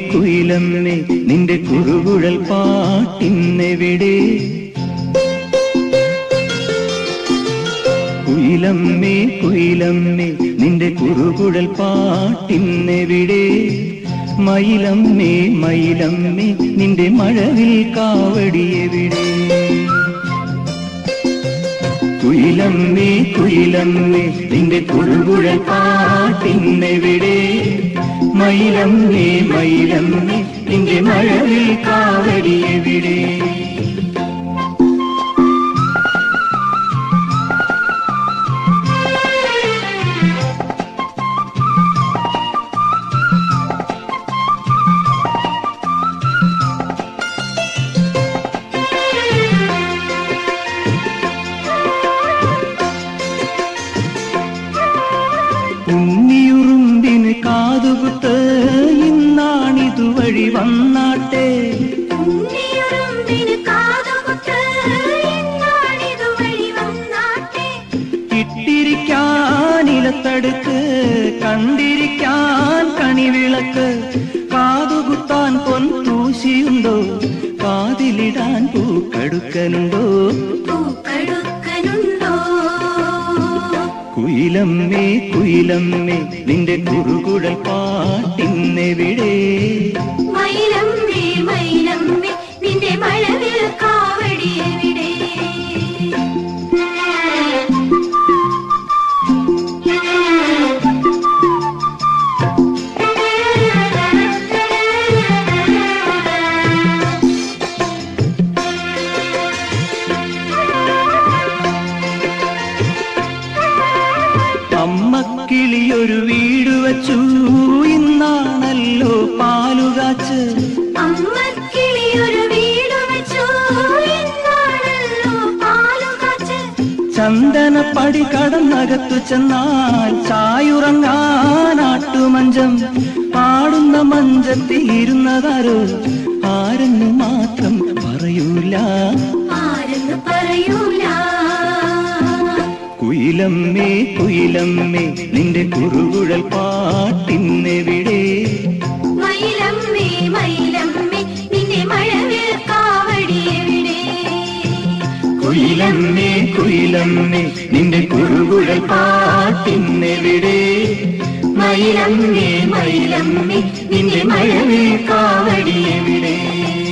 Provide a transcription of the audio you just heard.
കുയിലമ്മേ നിന്റെ കുറുകുഴൽ പാട്ടിന്നെവിടെ കുയിലമ്മേ കുയിലമ്മേ നിന്റെ കുറുകുഴൽ പാട്ടിന്നെവിടെ മയിലമ്മേ മയിലമ്മേ നിന്റെ മഴവിൽ കാവടിയെവിടെ കുയിലമ്മേ കുയിലമ്മേ നിന്റെ കുറുകുഴൽ പാട്ടിന്നെവിടെ മയിലമ്മേ മയിലമ്മേ നിന്റെ മഴവിൽ കാവടിയെവിടെ ഉണ്ണിയുറുമ്പിന് കാതുകുത്ത് ഇന്നാണിതുവഴി വന്നാട്ടെ ഉണ്ണിയുറുമ്പിന് കാതുകുത്ത് ഇന്നാണിതുവഴി വന്നാട്ടെ. ഇട്ടിരിക്കാനിലത്തടുക്ക് കണ്ടിരിക്കാൻ കണിവിളക്ക് കാതുകുത്താൻ പൊൻതൂശിയുണ്ടോ കാതിലിടാൻ പൂക്കടുക്കനുണ്ടോ പൂക്കടുക്കനുണ്ടോ? കുയിലമ്മേ കുയിലമ്മേ നിന്റെ കുറുകുഴൽ പാട്ടിന്നെവിടെ മയിലമ്മേ, മയിലമ്മേ, നിന്റെ മഴവിൽ കാവടി എവിടെ? അമ്മക്കിളിയൊരു വീട് വച്ചു ഇന്നാണല്ലോ പാലുകാച്ച് അമ്മക്കിളിയൊരു വീട് വെച്ചു, ഇന്നാണല്ലോ പാലുകാച്ച്. ചന്ദനപ്പടി കടന്നകത്തു ചെന്നാൽ ചായുറങ്ങാനാട്ടുമഞ്ചം പാടുന്ന മഞ്ചത്തിൽ ഇരുന്നതാരോ ആരെന്നു മാത്രം പറയൂല ആരെന്ന് പറയൂല കുയിലമ്മേ കുയിലമ്മേ നിന്റെ കുറുകുഴൽ പാട്ടിന്നെവിടെ മയിലമ്മേ മയിലമ്മേ നിന്റെ മഴവിൽ കാവടി എവിടെ കുയിലമ്മേ കുയിലമ്മേ നിന്റെ കുറുകുഴൽ പാട്ടിന്നെവിടെ മയിലമ്മേ മയിലമ്മേ നിന്റെ മഴവിൽ കാവടിയെവിടെ